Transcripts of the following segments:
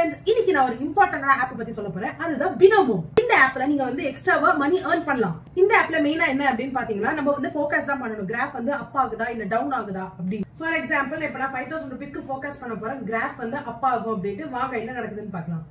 Friends இன்னைக்கு நான் ஒரு இம்பார்ட்டன்டான ஆப் பத்தி சொல்ல போறேன் அதுதான் பினோமோ இந்த ஆப்ல நீங்க வந்து எக்ஸ்ட்ராவா மணி ஏர்ன் பண்ணலாம் இந்த ஆப்ல மெயினா என்ன அப்படின்னு பாத்தீங்கன்னா நம்ம வந்து ஃபோக்கஸ் தான் பண்ணணும் கிராஃப் வந்து அப் ஆகுதா இல்ல டவுன் ஆகுதா அப்படி ஃபார் எக்ஸாம்பிள் இப்ப நான் ஃபைவ் தௌசண்ட் ருபீஸ்க்கு ஃபோக்கஸ் பண்ண போறேன் கிராஃப் வந்து அப் ஆகும் அப்படின்ட்டு வாங்க என்ன நடக்குதுன்னு பார்க்கலாம்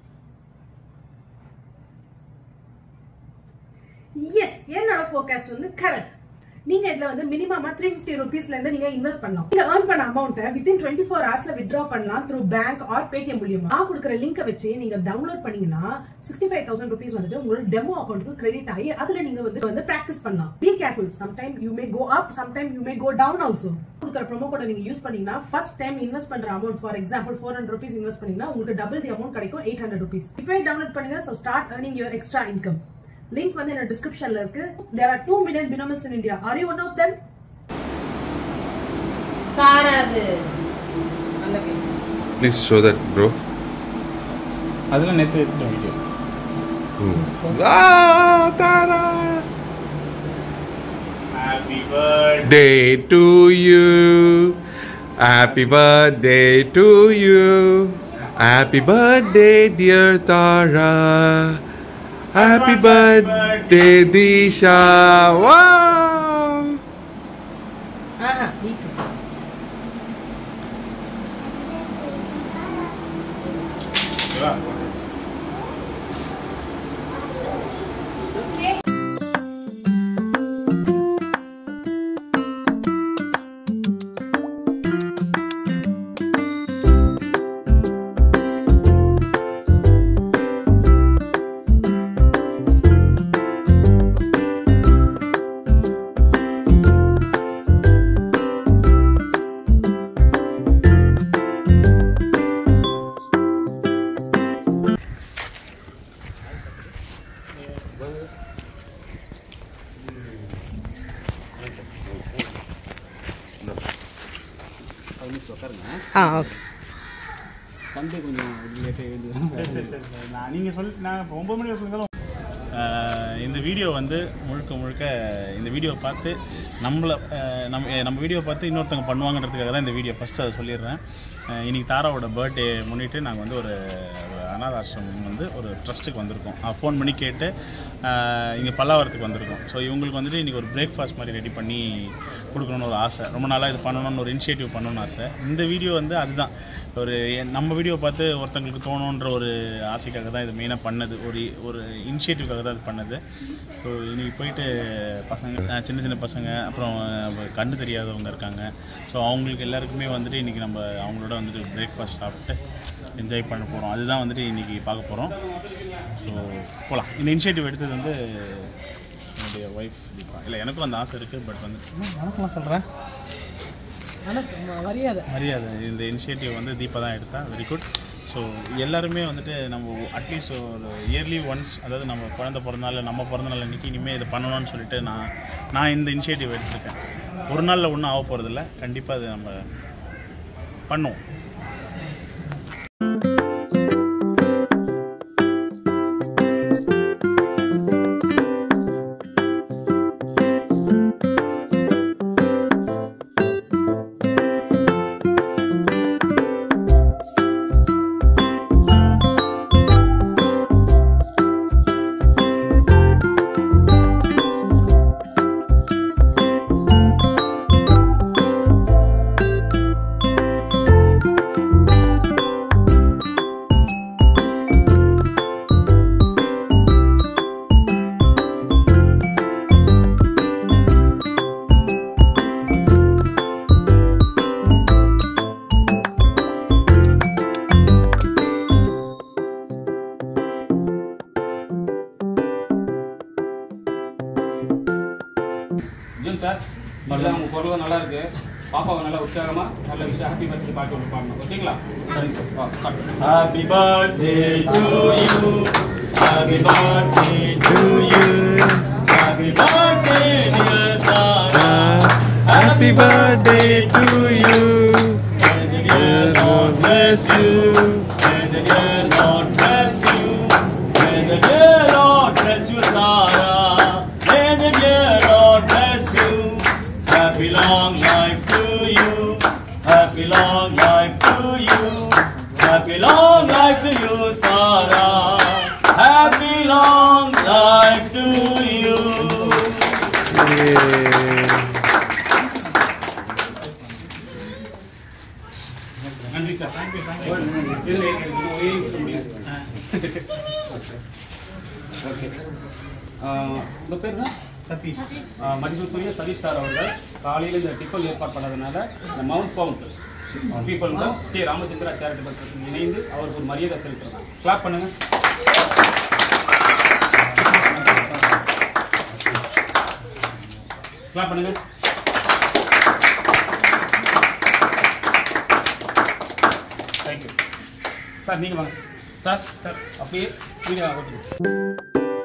எஸ் என்னோட ஃபோக்கஸ் வந்து கரெக்ட் நீங்க இதுல வந்து மினிமமா த்ரீ பிப்டி ருபீஸ்ல இருந்து நீங்க இன்வெஸ்ட் பண்ணலாம் நீங்க ஏர்ன் பண்ண அமௌண்ட்டை வித்தின் டுவெண்ட்டி ஃபோர் ஹவர்ஸ்ல வித்ரா பண்ணலாம் த்ரூ பேங்க் ஆர் பேடிஎம் மூலியமா நான் கொடுக்குற லிங்கை வச்சு நீங்க டவுன்லோட் பண்ணீங்கன்னா சிக்ஸ்டி ஃபைவ் தௌசண்ட் ருபீஸ் வந்துட்டு உங்களோட டெமோ அக்கௌண்ட்டுக்கு கிரெடிட் ஆகி அதுல நீங்க வந்து வந்து பிராக்டிஸ் பண்ணலாம் be careful sometime you may go up sometime you may go down also கொடுக்குற ப்ரோமோ கோட நீங்க யூஸ் பண்ணீங்கன்னா ஃபர்ஸ்ட் டைம் இன்வெஸ்ட் பண்ற amount for example four hundred rupees invest பண்ணீங்கன்னா உங்களுக்கு டபுள் தி அமௌண்ட் கிடைக்கும் எயிட் ஹண்ட்ரட் ருபீஸ் இப்போ download பண்ணுங்க so start earning your extra income link வந்து என்னோட டிஸ்கிரிப்ஷன்ல இருக்கு தேர் ஆர் டூ மில்லியன் பினோமிஸ்ட் in India are you one of them காராது அந்த கை Please show that, bro. அதெல்லாம் நேற்று எடுத்துட்டோம் video Ah, Tara! Happy birthday Day to you. Happy birthday to you. Happy birthday, dear Tara. Happy birthday, Disha. Wow! ஆஹா week ஆ okay Sunday கொஞ்சம் லேட்டாக எழுந்து நான் நீங்கள் சொல்லி நான் இப்போ ஒம்பது மணி வரைக்கும் இந்த வீடியோ வந்து முழுக்க முழுக்க இந்த வீடியோ பார்த்து நம்மளை அஹ், நம்ம அஹ், நம்ம வீடியோ பார்த்து இன்னொருத்தவங்க பண்ணுவாங்கன்றதுக்காக தான் இந்த வீடியோ ஃபஸ்ட்டு அதை சொல்லிடுறேன் அஹ், இன்னைக்கு தாராவோட பர்த்டே முன்னிட்டு நாங்கள் வந்து ஒரு ஒரு அனாத ஆசிரமம் வந்து ஒரு ட்ரஸ்ட்டுக்கு வந்திருக்கோம் ஃபோன் பண்ணி கேட்டு இங்கே பல்லாவரத்துக்கு வந்திருக்கோம் ஸோ இவங்களுக்கு வந்துட்டு இன்றைக்கி ஒரு பிரேக்ஃபாஸ்ட் மாதிரி ரெடி பண்ணி கொடுக்கணும்னு ஒரு ஆசை ரொம்ப நாளாக இது பண்ணணும்னு ஒரு இனிஷியேட்டிவ் பண்ணணும்னு ஆசை இந்த வீடியோ வந்து அதுதான் ஒரு எ- நம்ம வீடியோ பார்த்து ஒருத்தங்களுக்கு தோணுன்ற ஒரு ஆசைக்காக தான் இது மெயினாக பண்ணது ஒரு ஒரு இனிஷியேட்டிவ்காக தான் இது பண்ணது ஸோ இன்னைக்கு போயிட்டு பசங்க அஹ், சின்ன சின்ன பசங்க அப்புறம் அஹ், கண்ணு தெரியாதவங்க இருக்காங்க ஸோ அவங்களுக்கு எல்லாருக்குமே வந்துட்டு இன்றைக்கி நம்ம அவங்களோட வந்துட்டு பிரேக்ஃபாஸ்ட் சாப்பிட்டு என்ஜாய் பண்ண போகிறோம் அதுதான் வந்துட்டு இன்றைக்கி பார்க்க போகிறோம் ஸோ போகலாம் இந்த இனிஷியேட்டிவ் எடுத்தது வந்து என்னுடைய ஒய்ஃப் தீபா இல்லை எனக்கும் அந்த ஆசை இருக்குது பட் வந்து வணக்கம் சொல்கிறேன் ஆனால் மரியாதை மரியாதை இந்த இனிஷியேட்டிவ் வந்து தீபா தான் எடுத்தா வெரி குட் ஸோ எல்லாருமே வந்துட்டு நம்ம அட்லீஸ்ட் ஒரு இயர்லி ஒன்ஸ் அதாவது நம்ம குழந்த பிறந்தநாள் நம்ம பிறந்தநாள் அன்றைக்கி இனிமேல் இது பண்ணணும்னு சொல்லிட்டு நான் நான் இந்த இனிஷியேட்டிவ் எடுத்திருக்கேன் ஒரு நாளில் ஒன்றும் ஆக போகிறதில்ல கண்டிப்பாக அது நம்ம பண்ணுவோம் ஜூன் சார் எல்லாம் உங்கள் குரலும் நல்லா இருக்கு பாப்பாவை நல்லா உற்சாகமா நல்ல விஷயம் ஹாப்பி பர்த்டே பாட்டு ஒன்று பாடணும் ஓகேங்களா சரிங்க சார் வா start Happy birthday to you. Happy birthday to you. Happy birthday, dear Sarah. Happy birthday to you. May the dear Lord bless you. May the dear Lord bless you. May the dear Lord bless you, Sarah. May the dear Lord bless you. Happy long life to you. Happy long life to you. Happy long life to நன்றி sir thank you thank you இருங்க இருங்க இருங்க ஒரே நிமிஷம் முடியாது okay உங்கள் பேர் தான் சதீஷ் மதிப்புக்குரிய சதீஷ் சார் அவர்கள் காலையில் இந்த டிஃபன் ஏற்பாடு பண்ணதுனால இந்த mount bound people Shri Ramachandra charitable trust இணைந்து அவருக்கு ஒரு மரியாதை செலுத்துறாங்க கிளாப் பண்ணுங்க கிளாப் பண்ணுங்க தேங்க்யூ சார் நீங்கள் வாங்க சார் சார் அப்படியே வீடியோ ஓகே